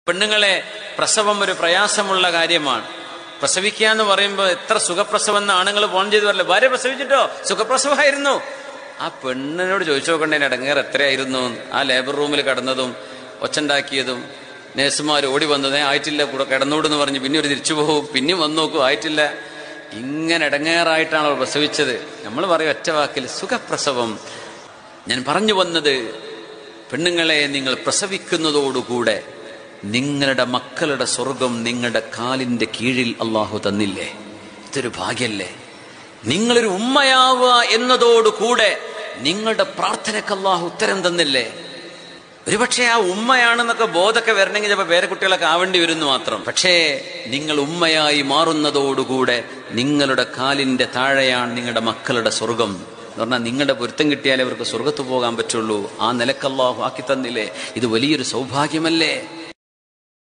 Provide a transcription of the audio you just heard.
പെണ്ണുങ്ങളെ പ്രസവം ഒരു പ്രയാസമുള്ള കാര്യമാണ് പ്രസവിക്കുക എന്ന് പറയുമ്പോൾ എത്ര സുഖപ്രസവം എന്ന് ആണുങ്ങൾ ഫോൺ ചെയ്ത് പറയില്ല ഭാര്യ പ്രസവിച്ചിട്ടോ സുഖപ്രസവമായിരുന്നു ആ പെണ്ണിനോട് ചോദിച്ചു നോക്കണ്ടേ ഇടങ്ങേർ എത്രയായിരുന്നു എന്ന്. ആ ലേബർ റൂമിൽ കിടന്നതും ഒച്ചുണ്ടാക്കിയതും നേഴ്സുമാർ ഓടി വന്നതേ ആയിട്ടില്ല കൂടെ കിടന്നോടെന്ന് പറഞ്ഞ് പിന്നെ ഒരു തിരിച്ചു പോകും പിന്നെയും വന്നു നോക്കും ആയിട്ടില്ല ഇങ്ങനെ ഇടങ്ങേറായിട്ടാണ് അവർ പ്രസവിച്ചത് നമ്മൾ പറയും ഒറ്റ വാക്കിൽ സുഖപ്രസവം ഞാൻ പറഞ്ഞു വന്നത് പെണ്ണുങ്ങളെ നിങ്ങൾ പ്രസവിക്കുന്നതോടുകൂടെ നിങ്ങളുടെ മക്കളുടെ സ്വർഗം നിങ്ങളുടെ കാലിന്റെ കീഴിൽ അള്ളാഹു തന്നില്ലേ ഇതൊരു ഭാഗ്യല്ലേ നിങ്ങളൊരു ഉമ്മയാവുക എന്നതോടുകൂടെ നിങ്ങളുടെ പ്രാർത്ഥനയ്ക്ക് അള്ളാഹു ഉത്തരം തന്നില്ലേ ഒരുപക്ഷെ ആ ഉമ്മയാണെന്നൊക്കെ ബോധമൊക്കെ വരണമെങ്കിൽ ചിലപ്പോൾ വേറെ കുട്ടികളൊക്കെ ആവേണ്ടി വരുന്നു മാത്രം പക്ഷേ നിങ്ങൾ ഉമ്മയായി മാറുന്നതോടുകൂടെ നിങ്ങളുടെ കാലിന്റെ താഴെയാണ് നിങ്ങളുടെ മക്കളുടെ സ്വർഗം എന്ന് പറഞ്ഞാൽ നിങ്ങളുടെ പൊരുത്തം കിട്ടിയാലേ അവർക്ക് സ്വർഗത്ത് പോകാൻ പറ്റുള്ളൂ ആ നിലക്കല്ലാഹു ആക്കി തന്നില്ലേ ഇത് വലിയൊരു സൗഭാഗ്യമല്ലേ